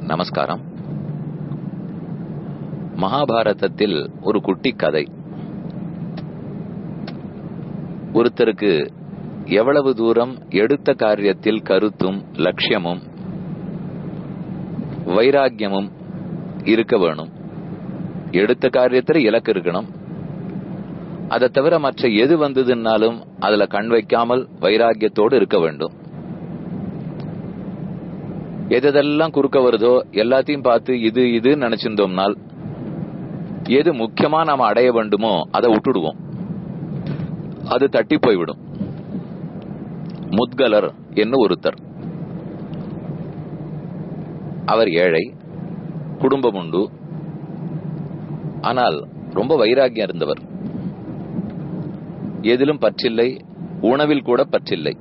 நமஸ்காரம் மகாபாரதத்தில் ஒரு குட்டி கதை ஒருத்தருக்கு எவ்வளவு தூரம் எடுத்த காரியத்தில் கருத்தும் லட்சியமும் வைராக்கியமும் இருக்க வேணும் எடுத்த காரியத்தில் இலக்கு இருக்கணும் அதை தவிர மற்ற எது வந்ததுன்னாலும் அதுல கண் வைக்காமல் வைராக்கியத்தோடு இருக்க வேண்டும் எதெல்லாம் குறுக்க வருதோ எல்லாத்தையும் பார்த்து இது இது நினைச்சிருந்தோம்னால் எது முக்கியமா நாம அடைய வேண்டுமோ அதை விட்டுடுவோம் அது தட்டி போய்விடும் முத்கலர் என்ன ஒருத்தர் அவர் ஏழை குடும்பம் உண்டு ஆனால் ரொம்ப வைராகியம் இருந்தவர் எதிலும் பற்றில்லை உணவில் கூட பற்றில்லை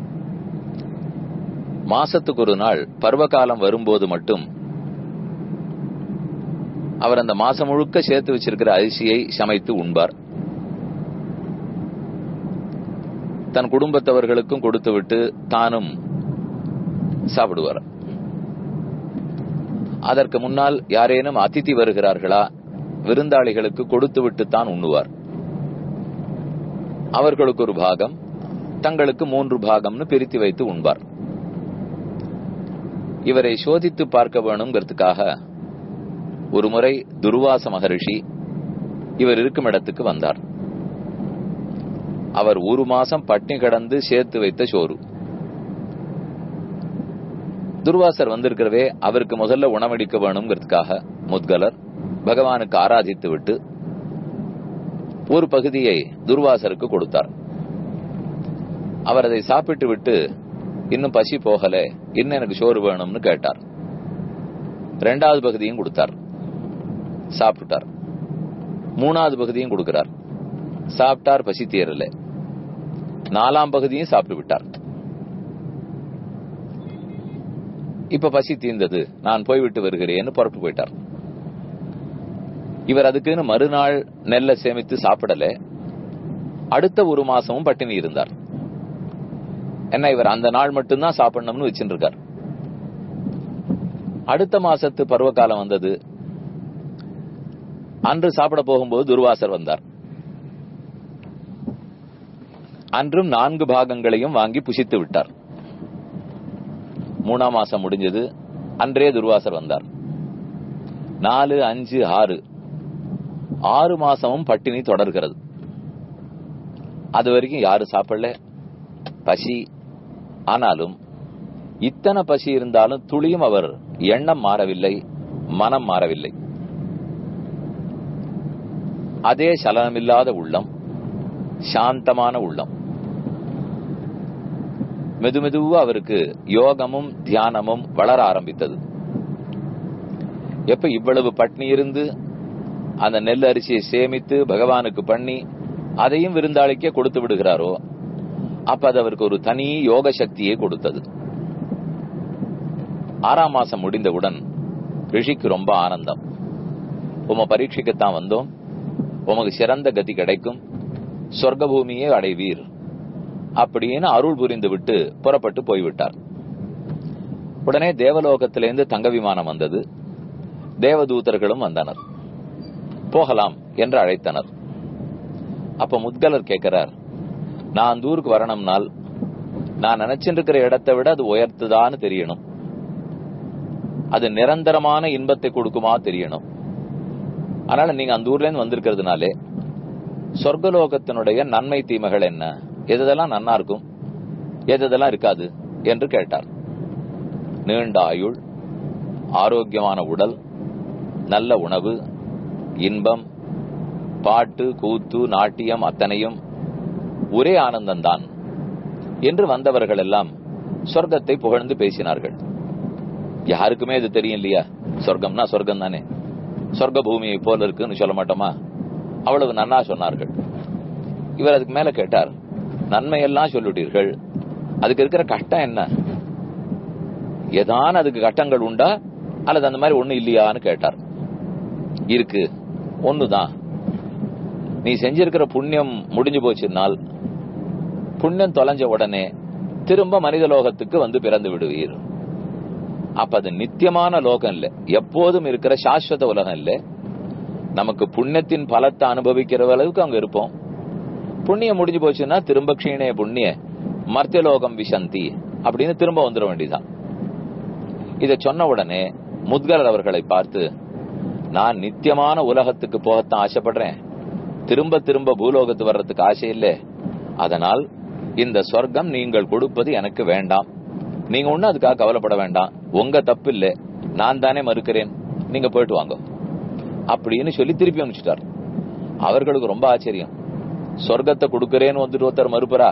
மாசத்துக்கு ஒரு நாள் பருவகாலம் வரும்போது மட்டும் அவர் அந்த மாசம் முழுக்க சேர்த்து வச்சிருக்கிற அரிசியை சமைத்து உண்பார் தன் குடும்பத்தவர்களுக்கும் கொடுத்து விட்டு தானும் சாப்பிடுவார் அதற்கு முன்னால் யாரேனும் அதிதி வருகிறார்களா விருந்தாளிகளுக்கு கொடுத்து விட்டு தான் உண்ணுவார் அவர்களுக்கு ஒரு பாகம் தங்களுக்கு மூன்று பாகம்னு பிரித்து வைத்து உண்பார் இவரை சோதித்து பார்க்க வேணுங்கிறதுக்காக ஒரு முறை துர்வாச மகரிஷி இவர் இருக்கும் இடத்துக்கு வந்தார் அவர் ஒரு மாசம் பட்டினி கடந்து சேர்த்து வைத்த சோறு துர்வாசர் வந்திருக்கிறவே அவருக்கு முதல்ல உணவடிக்க வேணுங்கிறதுக்காக முத்கலர் பகவானுக்கு ஆராதித்து விட்டு ஒரு பகுதியை துர்வாசருக்கு கொடுத்தார் அவர் அதை சாப்பிட்டு விட்டு இன்னும் பசி போகல இன்னும் எனக்கு சோறு வேணும்னு கேட்டார் ரெண்டாவது பகுதியும் கொடுத்தார் சாப்பிட்டார் மூணாவது பகுதியும் கொடுக்கிறார் சாப்பிட்டார் பசி தீரல நாலாம் பகுதியும் சாப்பிட்டு விட்டார் இப்ப பசி தீர்ந்தது நான் போய்விட்டு வருகிறேன்னு புறப்பட்டு போயிட்டார் இவர் அதுக்குன்னு மறுநாள் நெல்லை சேமித்து சாப்பிடல அடுத்த ஒரு மாசமும் பட்டினி இருந்தார் என்ன இவர் அந்த நாள் மட்டும்தான் சாப்பிடணும்னு வச்சுருக்கார் அடுத்த மாசத்து பருவகாலம் வந்தது அன்று சாப்பிட போகும்போது துர்வாசர் வந்தார் அன்றும் நான்கு பாகங்களையும் வாங்கி புசித்து விட்டார் மூணாம் மாசம் முடிஞ்சது அன்றே துர்வாசர் வந்தார் நாலு அஞ்சு ஆறு ஆறு மாசமும் பட்டினி தொடர்கிறது அது வரைக்கும் யாரு சாப்பிடல பசி ஆனாலும் இத்தனை பசி இருந்தாலும் துளியும் அவர் எண்ணம் மாறவில்லை மனம் மாறவில்லை அதே சலனமில்லாத உள்ளம் சாந்தமான உள்ளம் மெதுமெதுவா அவருக்கு யோகமும் தியானமும் வளர ஆரம்பித்தது எப்ப இவ்வளவு பட்னி இருந்து அந்த நெல் அரிசியை சேமித்து பகவானுக்கு பண்ணி அதையும் விருந்தாளிக்கே கொடுத்து விடுகிறாரோ அப்ப அது அவருக்கு ஒரு தனி யோக சக்தியை கொடுத்தது ஆறாம் மாசம் முடிந்தவுடன் ரிஷிக்கு ரொம்ப ஆனந்தம் உம பரீட்சைக்குத்தான் வந்தோம் உமக்கு சிறந்த கதி கிடைக்கும் சொர்க்க பூமியே அடைவீர் அப்படின்னு அருள் புரிந்து விட்டு புறப்பட்டு போய்விட்டார் உடனே தேவலோகத்திலிருந்து தங்க விமானம் வந்தது தேவதூதர்களும் வந்தனர் போகலாம் என்று அழைத்தனர் அப்ப முத்கலர் கேட்கிறார் நான் அந்த ஊருக்கு வரணும்னால் நான் நினைச்சிருக்கிற இடத்தை விட அது உயர்த்துதான்னு தெரியணும் அது நிரந்தரமான இன்பத்தை கொடுக்குமா தெரியணும் அதனால நீங்க அந்த ஊர்ல இருந்து வந்திருக்கிறதுனாலே சொர்க்கலோகத்தினுடைய நன்மை தீமைகள் என்ன எதெல்லாம் நன்னா இருக்கும் எதெல்லாம் இருக்காது என்று கேட்டார் நீண்ட ஆயுள் ஆரோக்கியமான உடல் நல்ல உணவு இன்பம் பாட்டு கூத்து நாட்டியம் அத்தனையும் ஒரே ஆனந்தம்தான் என்று வந்தவர்கள் எல்லாம் சொர்க்கத்தை புகழ்ந்து பேசினார்கள் யாருக்குமே இது தெரியும் இல்லையா சொர்க்கம்னா சொர்க்கம் தானே சொர்க்க பூமியை போல இருக்குன்னு சொல்ல மாட்டோமா அவ்வளவு நன்னா சொன்னார்கள் இவர் அதுக்கு மேல கேட்டார் நன்மையெல்லாம் சொல்லிட்டீர்கள் அதுக்கு இருக்கிற கஷ்டம் என்ன ஏதான அதுக்கு கட்டங்கள் உண்டா அல்லது அந்த மாதிரி ஒண்ணு இல்லையான்னு கேட்டார் இருக்கு ஒண்ணுதான் நீ செஞ்சிருக்கிற புண்ணியம் முடிஞ்சு போச்சுனால் புண்ணியம் தொலைஞ்ச உடனே திரும்ப மனித லோகத்துக்கு வந்து பிறந்து விடுவீர் அப்ப அது நித்தியமான லோகம் இல்ல எப்போதும் இருக்கிற சாஸ்வத உலகம் இல்ல நமக்கு புண்ணியத்தின் பலத்தை அனுபவிக்கிற அளவுக்கு அங்க இருப்போம் புண்ணியம் முடிஞ்சு போச்சுன்னா திரும்ப க்ஷீணே புண்ணிய மர்த்தியலோகம் விசந்தி அப்படின்னு திரும்ப வந்துட வேண்டியதான் இத சொன்ன உடனே முத்கலர் அவர்களை பார்த்து நான் நித்தியமான உலகத்துக்கு போகத்தான் ஆசைப்படுறேன் திரும்ப திரும்ப பூலோகத்து வர்றதுக்கு ஆசை இல்லை அதனால் இந்த சொர்க்கம் நீங்கள் கொடுப்பது எனக்கு வேண்டாம் நீங்க ஒண்ணு அதுக்காக கவலைப்பட வேண்டாம் உங்க தப்பு இல்ல நான் தானே மறுக்கிறேன் நீங்க போயிட்டு வாங்க அப்படின்னு சொல்லி திருப்பி அனுப்பிச்சிட்டார் அவர்களுக்கு ரொம்ப ஆச்சரியம் சொர்க்கத்தை கொடுக்கிறேன்னு வந்துட்டு ஒருத்தர் மறுப்பரா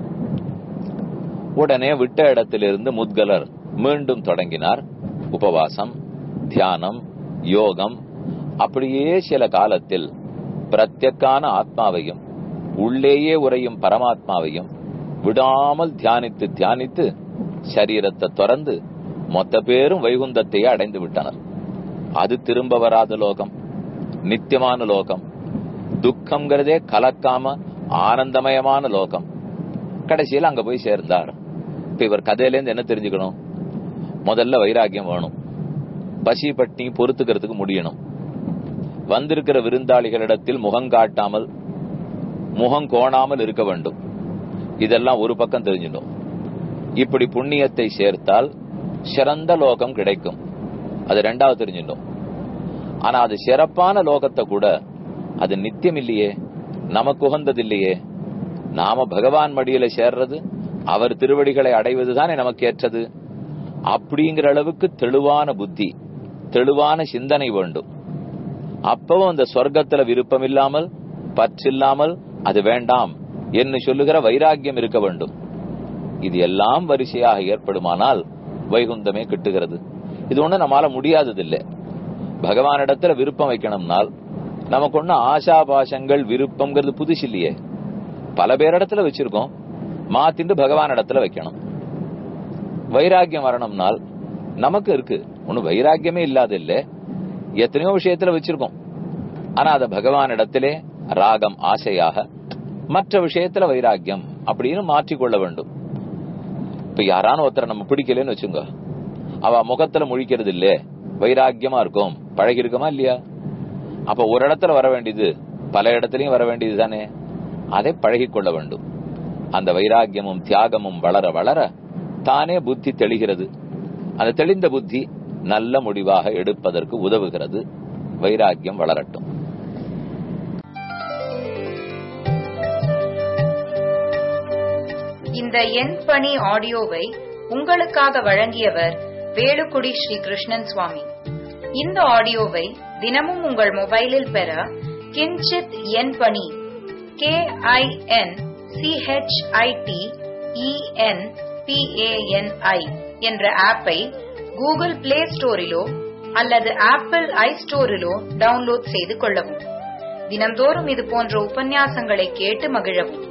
உடனே விட்ட இடத்திலிருந்து முத்கலர் மீண்டும் தொடங்கினார் உபவாசம் தியானம் யோகம் அப்படியே சில காலத்தில் பிரத்யக்கான ஆத்மாவையும் உள்ளேயே உறையும் பரமாத்மாவையும் விடாமல் தியானித்து தியானித்து சரீரத்தை திறந்து மொத்த பேரும் வைகுந்தத்தையே அடைந்து விட்டனர் அது திரும்ப வராத லோகம் நித்தியமான லோகம் துக்கம்ங்கிறதே கலக்காம ஆனந்தமயமான லோகம் கடைசியில் அங்க போய் சேர்ந்தார் இப்ப இவர் கதையிலேருந்து என்ன தெரிஞ்சுக்கணும் முதல்ல வைராகியம் வேணும் பசி பட்டி பொறுத்துக்கிறதுக்கு முடியணும் வந்திருக்கிற விருந்தாளிகளிடத்தில் முகம் காட்டாமல் முகம் கோணாமல் இருக்க வேண்டும் இதெல்லாம் ஒரு பக்கம் தெரிஞ்சிடும் இப்படி புண்ணியத்தை சேர்த்தால் சிறந்த லோகம் கிடைக்கும் அது ரெண்டாவது தெரிஞ்சிடும் ஆனா அது சிறப்பான லோகத்தை கூட அது நித்தியம் இல்லையே நமக்கு உகந்தது இல்லையே நாம பகவான் மடியில சேர்றது அவர் திருவடிகளை அடைவதுதானே நமக்கு ஏற்றது அப்படிங்கிற அளவுக்கு தெளிவான புத்தி தெளிவான சிந்தனை வேண்டும் அப்பவும் அந்த சொர்க்கத்துல விருப்பம் இல்லாமல் பற்றில்லாமல் அது வேண்டாம் என்று சொல்லுகிற வைராக்கியம் இருக்க வேண்டும் இது எல்லாம் வரிசையாக ஏற்படுமானால் வைகுந்தமே கிட்டுகிறது இது ஒண்ணு நம்மால முடியாததில்லை பகவானிடத்துல விருப்பம் வைக்கணும்னால் நமக்கு ஒண்ணு ஆசாபாசங்கள் விருப்பம்ங்கிறது புதுசு இல்லையே பல பேரிடத்துல வச்சிருக்கோம் மாத்திண்டு பகவான் இடத்துல வைக்கணும் வைராக்கியம் வரணும்னால் நமக்கு இருக்கு ஒண்ணு வைராக்கியமே இல்லாத இல்ல எத்தனையோ விஷயத்துல வச்சிருக்கோம் ஆனா அத பகவான் இடத்திலே ராகம் ஆசையாக மற்ற விஷயத்துல வைராக்கியம் அப்படின்னு மாற்றிக்கொள்ள வேண்டும் இப்ப யாரான ஒருத்தரை நம்ம பிடிக்கலன்னு வச்சுங்க அவ முகத்துல முழிக்கிறது இல்ல வைராக்கியமா இருக்கும் பழகி இருக்கமா இல்லையா அப்ப ஒரு இடத்துல வர வேண்டியது பல இடத்துலயும் வர வேண்டியது தானே அதை பழகிக் கொள்ள வேண்டும் அந்த வைராக்கியமும் தியாகமும் வளர வளர தானே புத்தி தெளிகிறது அந்த தெளிந்த புத்தி நல்ல முடிவாக எடுப்பதற்கு உதவுகிறது வைராக்கியம் வளரட்டும் இந்த எண் பணி ஆடியோவை உங்களுக்காக வழங்கியவர் வேலுக்குடி ஸ்ரீ கிருஷ்ணன் சுவாமி இந்த ஆடியோவை தினமும் உங்கள் மொபைலில் பெற கிஞ்சித் எண் பணி கே ஐ என் சிஹெச்ஐடி இஎன் பிஏஎன்ஐ என்ற ஆப்பை கூகுள் பிளே ஸ்டோரிலோ அல்லது ஆப்பிள் ஐ ஸ்டோரிலோ டவுன்லோட் செய்து கொள்ளவும் தினந்தோறும் இது போன்ற உபன்யாசங்களை கேட்டு மகிழவும்